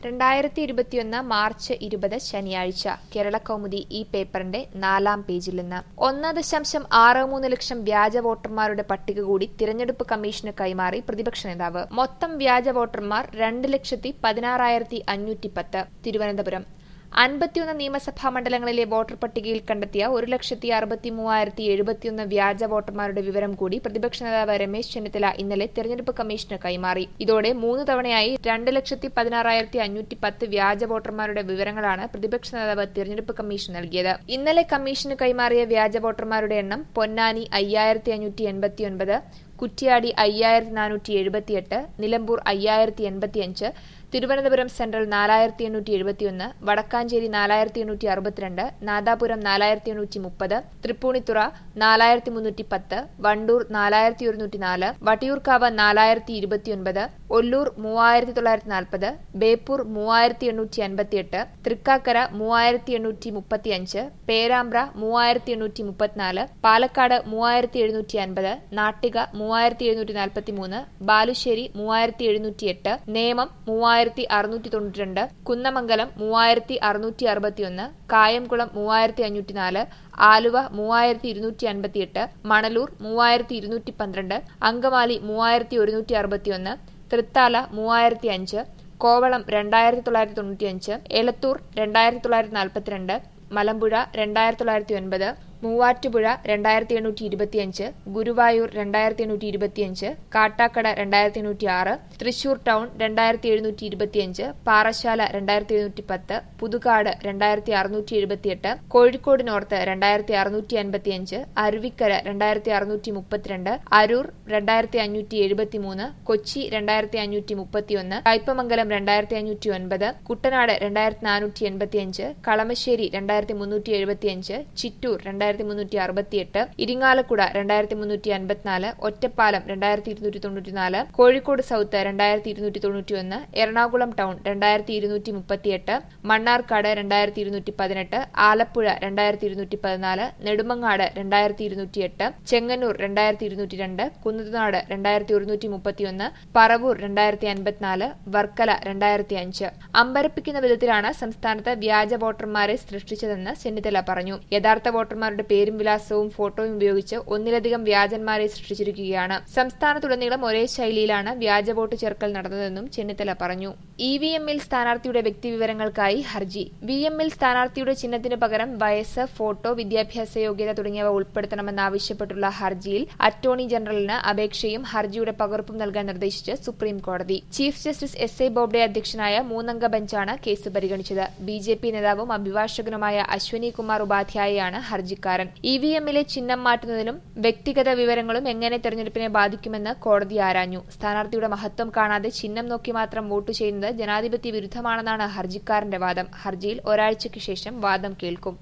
രണ്ടായിരത്തി ഇരുപത്തിയൊന്ന് മാർച്ച് ഇരുപത് ശനിയാഴ്ച കേരള കൗമുദി ഈ പേപ്പറിന്റെ നാലാം പേജിൽ നിന്ന് ഒന്ന് ദശാംശം ആറ് മൂന്ന് ലക്ഷം വ്യാജ വോട്ടർമാരുടെ പട്ടിക കൂടി തിരഞ്ഞെടുപ്പ് കമ്മീഷന് കൈമാറി പ്രതിപക്ഷ നേതാവ് മൊത്തം വ്യാജ വോട്ടർമാർ രണ്ട് ലക്ഷത്തി പതിനാറായിരത്തി അഞ്ഞൂറ്റി പത്ത് തിരുവനന്തപുരം അൻപത്തിയൊന്ന് നിയമസഭാ മണ്ഡലങ്ങളിലെ വോട്ടർ പട്ടികയിൽ കണ്ടെത്തിയ ഒരു ലക്ഷത്തി അറുപത്തി മൂവായിരത്തി എഴുപത്തിയൊന്ന് വ്യാജ വോട്ടർമാരുടെ വിവരം കൂടി പ്രതിപക്ഷ നേതാവ് രമേശ് ചെന്നിത്തല ഇന്നലെ തെരഞ്ഞെടുപ്പ് കമ്മീഷന് കൈമാറി ഇതോടെ മൂന്ന് തവണയായി രണ്ട് ലക്ഷത്തി പതിനാറായിരത്തി അഞ്ഞൂറ്റി പത്ത് വ്യാജ വോട്ടർമാരുടെ വിവരങ്ങളാണ് പ്രതിപക്ഷ നേതാവ് തെരഞ്ഞെടുപ്പ് കമ്മീഷൻ നൽകിയത് ഇന്നലെ കമ്മീഷന് കൈമാറിയ വ്യാജ വോട്ടർമാരുടെ എണ്ണം പൊന്നാനി അയ്യായിരത്തി അഞ്ഞൂറ്റി എൺപത്തിയൊൻപത് കുറ്റ്യാടി അയ്യായിരത്തി നാനൂറ്റി എഴുപത്തിയെട്ട് നിലമ്പൂർ അയ്യായിരത്തി എൺപത്തിയഞ്ച് തിരുവനന്തപുരം സെൻട്രൽ നാലായിരത്തി എണ്ണൂറ്റി എഴുപത്തിയൊന്ന് വടക്കാഞ്ചേരി നാലായിരത്തി എണ്ണൂറ്റി അറുപത്തിരണ്ട് നാദാപുരം നാലായിരത്തി എണ്ണൂറ്റി മുപ്പത് തൃപ്പൂണിത്തുറ നാലായിരത്തി മുന്നൂറ്റി പത്ത് വണ്ടൂർ നാലായിരത്തി ഒരുന്നൂറ്റി നാല് വട്ടിയൂർക്കാവ് നാലായിരത്തി ഇരുപത്തിയൊൻപത് ഒല്ലൂർ മൂവായിരത്തി തൊള്ളായിരത്തി നാൽപ്പത് ബേപ്പൂർ മൂവായിരത്തി എണ്ണൂറ്റി അൻപത്തിയെട്ട് തൃക്കാക്കര മൂവായിരത്തി എണ്ണൂറ്റി മുപ്പത്തിയഞ്ച് പേരാമ്പ്ര മൂവായിരത്തി എണ്ണൂറ്റി മുപ്പത്തിനാല് പാലക്കാട് മൂവായിരത്തി എഴുന്നൂറ്റി അൻപത് നാട്ടിക മൂവായിരത്തി എഴുന്നൂറ്റി നാൽപ്പത്തി മൂന്ന് ബാലുശ്ശേരി മൂവായിരത്തി എഴുന്നൂറ്റി എട്ട് നേമം മൂവായിരത്തി അറുന്നൂറ്റി തൊണ്ണൂറ്റി രണ്ട് കുന്നമംഗലം മൂവായിരത്തി അറുന്നൂറ്റി അറുപത്തിയൊന്ന് കായംകുളം മൂവായിരത്തി അഞ്ഞൂറ്റി നാല് ആലുവ മൂവായിരത്തി ഇരുന്നൂറ്റി അൻപത്തിയെട്ട് മണലൂർ മൂവായിരത്തി ഇരുന്നൂറ്റി പന്ത്രണ്ട് അങ്കമാലി മൂവായിരത്തി ഒരുന്നൂറ്റി അറുപത്തിയൊന്ന് തൃത്താല മൂവായിരത്തി അഞ്ച് കോവളം രണ്ടായിരത്തി തൊള്ളായിരത്തി തൊണ്ണൂറ്റിയഞ്ച് എലത്തൂർ രണ്ടായിരത്തി തൊള്ളായിരത്തി നാൽപ്പത്തിരണ്ട് മലമ്പുഴ രണ്ടായിരത്തി തൊള്ളായിരത്തി ഒൻപത് മൂവാറ്റുപുഴ രണ്ടായിരത്തി എണ്ണൂറ്റി ഇരുപത്തിയഞ്ച് ഗുരുവായൂർ രണ്ടായിരത്തി എണ്ണൂറ്റി ഇരുപത്തിയഞ്ച് കാട്ടാക്കട രണ്ടായിരത്തി എണ്ണൂറ്റി ആറ് തൃശൂർ ടൗൺ രണ്ടായിരത്തി എഴുന്നൂറ്റി ഇരുപത്തിയഞ്ച് പാറശാല രണ്ടായിരത്തി എഴുന്നൂറ്റി പത്ത് പുതുകാട് രണ്ടായിരത്തി അറുന്നൂറ്റി എഴുപത്തിയെട്ട് കോഴിക്കോട് നോർത്ത് രണ്ടായിരത്തി അറുന്നൂറ്റി അൻപത്തിയഞ്ച് അരുവിക്കര രണ്ടായിരത്തി അറുന്നൂറ്റി മുപ്പത്തിരണ്ട് അരൂർ രണ്ടായിരത്തി അഞ്ഞൂറ്റി എഴുപത്തിമൂന്ന് കൊച്ചി രണ്ടായിരത്തി അഞ്ഞൂറ്റി മുപ്പത്തിയൊന്ന് കയ്പമംഗലം രണ്ടായിരത്തി അഞ്ഞൂറ്റി ഒൻപത് കുട്ടനാട് രണ്ടായിരത്തി നാനൂറ്റി എൺപത്തിയഞ്ച് കളമശ്ശേരി രണ്ടായിരത്തി മുന്നൂറ്റി എഴുപത്തിയഞ്ച് ചിറ്റൂർ രണ്ടായിരത്തി മുന്നൂറ്റി അറുപത്തിയെട്ട് ഇരിങ്ങാലക്കുട രണ്ടായിരത്തി മുന്നൂറ്റി അൻപത്തിനാല് ഒറ്റപ്പാലം രണ്ടായിരത്തി ഇരുന്നൂറ്റി തൊണ്ണൂറ്റിനാല് കോഴിക്കോട് സൌത്ത് രണ്ടായിരത്തി ഇരുന്നൂറ്റി തൊണ്ണൂറ്റിയൊന്ന് എറണാകുളം ടൗൺ രണ്ടായിരത്തി ഇരുന്നൂറ്റി മുപ്പത്തിയെട്ട് മണ്ണാർക്കാട് രണ്ടായിരത്തി ഇരുന്നൂറ്റി പതിനെട്ട് ആലപ്പുഴ രണ്ടായിരത്തി ഇരുന്നൂറ്റി പതിനാല് നെടുമങ്ങാട് രണ്ടായിരത്തി ഇരുന്നൂറ്റിയെട്ട് ചെങ്ങന്നൂർ രണ്ടായിരത്തി ഇരുന്നൂറ്റി രണ്ട് കുന്നത്തുനാട് രണ്ടായിരത്തി ഒരുന്നൂറ്റി മുപ്പത്തിയൊന്ന് പറവൂർ രണ്ടായിരത്തി അൻപത്തിനാല് വർക്കല രണ്ടായിരത്തി അഞ്ച് അമ്പരപ്പിക്കുന്ന വിധത്തിലാണ് സംസ്ഥാനത്ത് വ്യാജ വോട്ടർമാരെ സൃഷ്ടിച്ചതെന്ന് ചെന്നിത്തല പറഞ്ഞു യഥാർത്ഥ വോട്ടർമാരുടെ പേരും വിലാസവും ഫോട്ടോയും ഉപയോഗിച്ച് ഒന്നിലധികം വ്യാജന്മാരെ സൃഷ്ടിച്ചിരിക്കുകയാണ് സംസ്ഥാനത്തുടനീളം ഒരേ ശൈലിയിലാണ് വ്യാജ വോട്ട് ചേർക്കൽ നടന്നതെന്നും ചെന്നിത്തല പറഞ്ഞു ഇ വി എമ്മിൽ സ്ഥാനാർത്ഥിയുടെ വ്യക്തിവിവരങ്ങൾക്കായി ഹർജി വി എമ്മിൽ സ്ഥാനാർത്ഥിയുടെ ചിഹ്നത്തിന് പകരം വയസ്സ് ഫോട്ടോ വിദ്യാഭ്യാസ യോഗ്യത തുടങ്ങിയവ ഉൾപ്പെടുത്തണമെന്നാവശ്യപ്പെട്ടുള്ള ഹർജിയിൽ അറ്റോർണി ജനറലിന് അപേക്ഷയും ഹർജിയുടെ പകർപ്പും നൽകാൻ നിർദ്ദേശിച്ച് സുപ്രീം കോടതി chief justice S A Bobde അധ്യക്ഷനായ മൂന്നംഗ ബെഞ്ചാണ് കേസ് പരിഗണിച്ചത് ബി ജെ പി നേതാവും അഭിഭാഷകനുമായ അശ്വനി കുമാർ ഉപാധ്യായയാണ് ഹർജിക്കാരൻ ഇ വി എമ്മിലെ ചിഹ്നം മാറ്റുന്നതിനും വ്യക്തിഗത വിവരങ്ങളും എങ്ങനെ തെരഞ്ഞെടുപ്പിനെ ബാധിക്കുമെന്ന് കോടതി ആരാഞ്ഞു സ്ഥാനാർത്ഥിയുടെ മഹത്വം കാണാതെ ചിഹ്നം നോക്കി മാത്രം വോട്ട് ചെയ്യുന്നത് ജനാധിപത്യ വിരുദ്ധമാണെന്നാണ് ഹർജിക്കാരന്റെ വാദം ഹർജിയിൽ ഒരാഴ്ചയ്ക്ക് ശേഷം വാദം കേൾക്കും